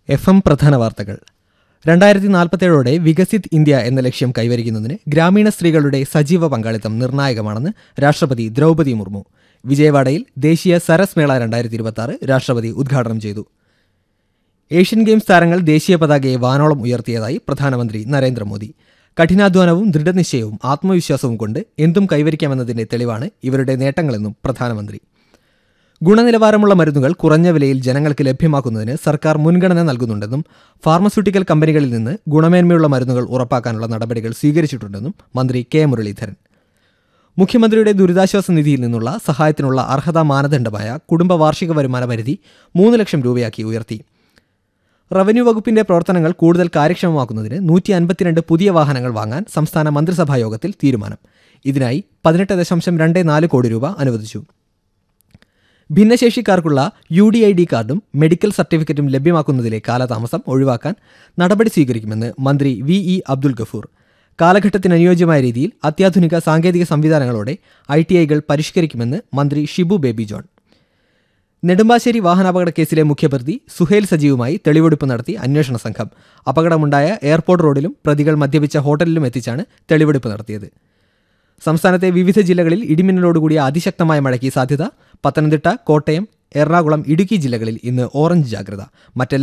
F M പ്രധാന വാർത്തകൾ രണ്ടായിരത്തി നാൽപ്പത്തേഴോടെ വികസിത് ഇന്ത്യ എന്ന ലക്ഷ്യം കൈവരിക്കുന്നതിന് ഗ്രാമീണ സ്ത്രീകളുടെ സജീവ പങ്കാളിത്തം നിർണായകമാണെന്ന് രാഷ്ട്രപതി ദ്രൗപദി മുർമു വിജയവാഡയിൽ ദേശീയ സരസ് മേള രണ്ടായിരത്തി ഇരുപത്തി രാഷ്ട്രപതി ഉദ്ഘാടനം ചെയ്തു ഏഷ്യൻ ഗെയിംസ് താരങ്ങൾ ദേശീയ പതാകയെ വാനോളം ഉയർത്തിയതായി പ്രധാനമന്ത്രി നരേന്ദ്രമോദി കഠിനാധ്വാനവും ദൃഢനിശ്ചയവും ആത്മവിശ്വാസവും കൊണ്ട് എന്തും കൈവരിക്കാമെന്നതിന്റെ തെളിവാണ് ഇവരുടെ നേട്ടങ്ങളെന്നും പ്രധാനമന്ത്രി ഗുണനിലവാരമുള്ള മരുന്നുകൾ കുറഞ്ഞ വിലയിൽ ജനങ്ങൾക്ക് ലഭ്യമാക്കുന്നതിന് സർക്കാർ മുൻഗണന നൽകുന്നുണ്ടെന്നും ഫാർമസ്യൂട്ടിക്കൽ കമ്പനികളിൽ നിന്ന് ഗുണമേന്മയുള്ള മരുന്നുകൾ ഉറപ്പാക്കാനുള്ള നടപടികൾ സ്വീകരിച്ചിട്ടുണ്ടെന്നും മന്ത്രി കെ മുരളീധരൻ മുഖ്യമന്ത്രിയുടെ ദുരിതാശ്വാസ നിധിയിൽ നിന്നുള്ള സഹായത്തിനുള്ള അർഹതാ മാനദണ്ഡമായ കുടുംബ വാർഷിക വരുമാന പരിധി മൂന്ന് ലക്ഷം രൂപയാക്കി ഉയർത്തി റവന്യൂ വകുപ്പിന്റെ പ്രവർത്തനങ്ങൾ കൂടുതൽ കാര്യക്ഷമമാക്കുന്നതിന് നൂറ്റി അൻപത്തിരണ്ട് പുതിയ വാഹനങ്ങൾ വാങ്ങാൻ സംസ്ഥാന മന്ത്രിസഭാ യോഗത്തിൽ തീരുമാനം ഇതിനായി പതിനെട്ട് ദശാംശം രണ്ട് നാല് കോടി രൂപ അനുവദിച്ചു ഭിന്നശേഷിക്കാർക്കുള്ള യു ഡി ഐ ഡി കാർഡും മെഡിക്കൽ സർട്ടിഫിക്കറ്റും ലഭ്യമാക്കുന്നതിലെ കാലതാമസം ഒഴിവാക്കാൻ നടപടി സ്വീകരിക്കുമെന്ന് മന്ത്രി വി ഇ അബ്ദുൽ ഗഫൂർ കാലഘട്ടത്തിന് അനുയോജ്യമായ രീതിയിൽ അത്യാധുനിക സാങ്കേതിക സംവിധാനങ്ങളോടെ ഐ ടി ഐകൾ പരിഷ്കരിക്കുമെന്ന് മന്ത്രി ഷിബു ബേബി ജോൺ നെടുമ്പാശ്ശേരി വാഹനാപകട കേസിലെ മുഖ്യപ്രതി സുഹേൽ സജീവുമായി തെളിവെടുപ്പ് നടത്തി അന്വേഷണ സംഘം അപകടമുണ്ടായ എയർപോർട്ട് റോഡിലും പ്രതികൾ മദ്യപിച്ച ഹോട്ടലിലും എത്തിച്ചാണ് തെളിവെടുപ്പ് നടത്തിയത് സംസ്ഥാനത്തെ വിവിധ ജില്ലകളിൽ ഇടിമിന്നലോടുകൂടിയ അതിശക്തമായ മഴയ്ക്ക് സാധ്യത പത്തനംതിട്ട കോട്ടയം എറണാകുളം ഇടുക്കി ജില്ലകളിൽ ഇന്ന് ഓറഞ്ച് ജാഗ്രത മറ്റെല്ലാ